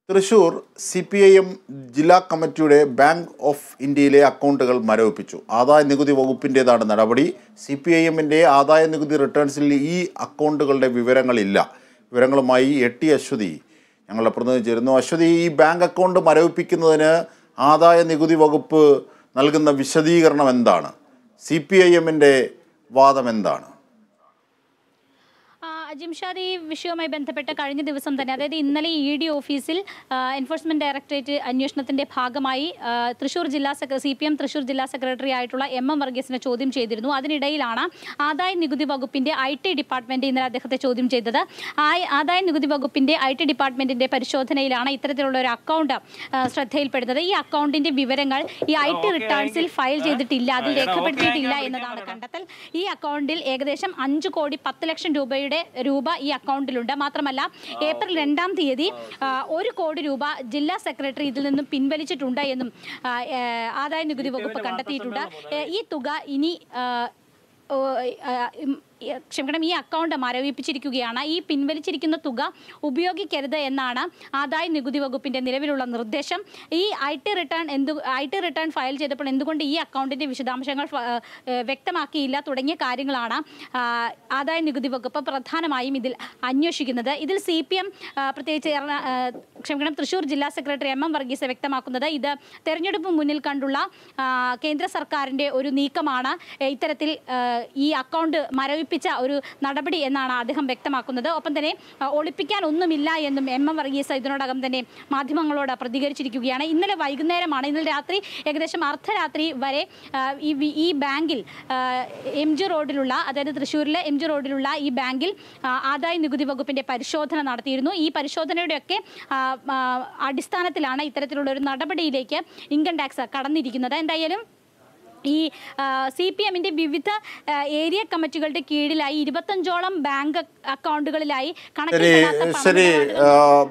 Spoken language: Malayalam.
Thrissur C P I M ജില്ലാ കമ്മിറ്റിയുടെ ബാങ്ക് ഓഫ് ഇന്ത്യയിലെ അക്കൗണ്ടുകൾ മരവിപ്പിച്ചു ആദായ നികുതി വകുപ്പിൻ്റേതാണ് നടപടി സി പി ഐ എമ്മിൻ്റെ ആദായ നികുതി റിട്ടേൺസിൽ ഈ അക്കൗണ്ടുകളുടെ വിവരങ്ങളില്ല വിവരങ്ങളുമായി എ ടി അശ്വതി ഞങ്ങളുടെ പ്രതിനിധി ചേരുന്നു അശ്വതി ഈ ബാങ്ക് അക്കൗണ്ട് മരവിപ്പിക്കുന്നതിന് ആദായ നികുതി വകുപ്പ് നൽകുന്ന വിശദീകരണം എന്താണ് സി പി ഐ എമ്മിൻ്റെ വാദം എന്താണ് ആ, ജിംഷാദ് ഈ വിഷയവുമായി ബന്ധപ്പെട്ട് കഴിഞ്ഞ ദിവസം തന്നെ അതായത് ഇന്നലെ ഇ ഡി ഓഫീസിൽ ആ, എൻഫോഴ്സ്മെന്റ് ഡയറക്ടറേറ്റ് അന്വേഷണത്തിന്റെ ഭാഗമായി ആ, തൃശൂർ ജില്ലാ സെക്ര സി പി എം തൃശൂർ ജില്ലാ സെക്രട്ടറി ആയിട്ടുള്ള എം എം വർഗീസിനെ ചോദ്യം ചെയ്തിരുന്നു അതിനിടയിലാണ് ആദായ നികുതി വകുപ്പിന്റെ ഐ ടി ഡിപ്പാർട്ട്മെന്റ് ഇന്നലെ അദ്ദേഹത്തെ ചോദ്യം ചെയ്തത് ആ ആദായ നികുതി വകുപ്പിന്റെ ഐ ടി ഡിപ്പാർട്ട്മെന്റിന്റെ പരിശോധനയിലാണ് ഇത്തരത്തിലുള്ള ഒരു അക്കൗണ്ട് ആ, ശ്രദ്ധയിൽപ്പെടുന്നത് ഈ അക്കൗണ്ടിന്റെ വിവരങ്ങൾ ഈ ഐ ടി റിട്ടേൺസിൽ ഫയൽ ചെയ്തിട്ടില്ല അതിൽ രേഖപ്പെടുത്തിയിട്ടില്ല എന്നതാണ് കണ്ടെത്തൽ ഈ അക്കൗണ്ടിൽ ഏകദേശം അഞ്ച് കോടി പത്ത് ലക്ഷം രൂപയുടെ രൂപ ഈ അക്കൗണ്ടിലുണ്ട് മാത്രമല്ല ഏപ്രിൽ രണ്ടാം തീയതി ആ, ഒരു കോടി രൂപ ജില്ലാ സെക്രട്ടറി ഇതിൽ നിന്നും പിൻവലിച്ചിട്ടുണ്ട് എന്നും ആ, ഏ, ആദായ നികുതി വകുപ്പ് കണ്ടെത്തിയിട്ടുണ്ട് ഏ, ഈ തുക ഇനി ആ, ഓ, ആ, ഉം, ഈ, ക്ഷമിക്കണം ഈ അക്കൗണ്ട് മരവിപ്പിച്ചിരിക്കുകയാണ് ഈ പിൻവലിച്ചിരിക്കുന്ന തുക ഉപയോഗിക്കരുത് എന്നാണ് ആദായ നികുതി വകുപ്പിന്റെ നിലവിലുള്ള നിർദ്ദേശം ഈ ഐ ടി റിട്ടേൺ എന്ത് ഐ ടി റിട്ടേൺ ഫയൽ ചെയ്തപ്പോൾ എന്തുകൊണ്ട് ഈ അക്കൗണ്ടിന്റെ വിശദാംശങ്ങൾ ഫ- ഏഹ് വ്യക്തമാക്കിയില്ല തുടങ്ങിയ കാര്യങ്ങളാണ് ആ, ആദായ നികുതി വകുപ്പ് പ്രധാനമായും ഇതിൽ അന്വേഷിക്കുന്നത് ഇതിൽ സി പി എം പ്രത്യേകിച്ച് എറണ- ആ, ക്ഷമിക്കണം തൃശൂർ ജില്ലാ സെക്രട്ടറി എം എം വർഗീസ് വ്യക്തമാക്കുന്നത് ഇത് തെരഞ്ഞെടുപ്പ് മുന്നിൽ കണ്ടുള്ള ആ, കേന്ദ്ര സർക്കാരിന്റെ ഒരു നീക്കമാണ് ഏ, ഇത്തരത്തിൽ ആ, ഈ അക്കൗണ്ട് മരവിപ്പിച്ച ഒരു നടപടി എന്നാണ് അദ്ദേഹം വ്യക്തമാക്കുന്നത് ഒപ്പം തന്നെ ആ, ഒളിപ്പിക്കാൻ ഒന്നുമില്ല എന്നും എം എം വർഗീസ് ഇതിനോടകം തന്നെ മാധ്യമങ്ങളോട് പ്രതികരിച്ചിരിക്കുകയാണ് ഇന്നലെ വൈകുന്നേരമാണ് ഇന്നലെ രാത്രി ഏകദേശം അർദ്ധരാത്രി വരെ ആ, ഈ വി- ഈ ബാങ്കിൽ ആ, എം ജി റോഡിലുള്ള അതായത് തൃശ്ശൂരിലെ എം ജി റോഡിലുള്ള ഈ ബാങ്കിൽ ആ, ആദായ നികുതി വകുപ്പിന്റെ പരിശോധന നടത്തിയിരുന്നു ഈ പരിശോധനയുടെയൊക്കെ ആ, ആ, അടിസ്ഥാനത്തിലാണ് ഇത്തരത്തിലുള്ള ഒരു നടപടിയിലേക്ക് ഇൻകം ടാക്സ് കടന്നിരിക്കുന്നത് എന്തായാലും ഈ സി പി എമ്മിൻ്റെ വിവിധ ആ, ഏരിയ കമ്മിറ്റികളുടെ കീഴിലായി ഇരുപത്തഞ്ചോളം ബാങ്ക് അക്കൗണ്ടുകളിലായി ശരി കണക്കിൽപ്പെടാത്ത ശരി പണമിടപാടുകൾ ആ,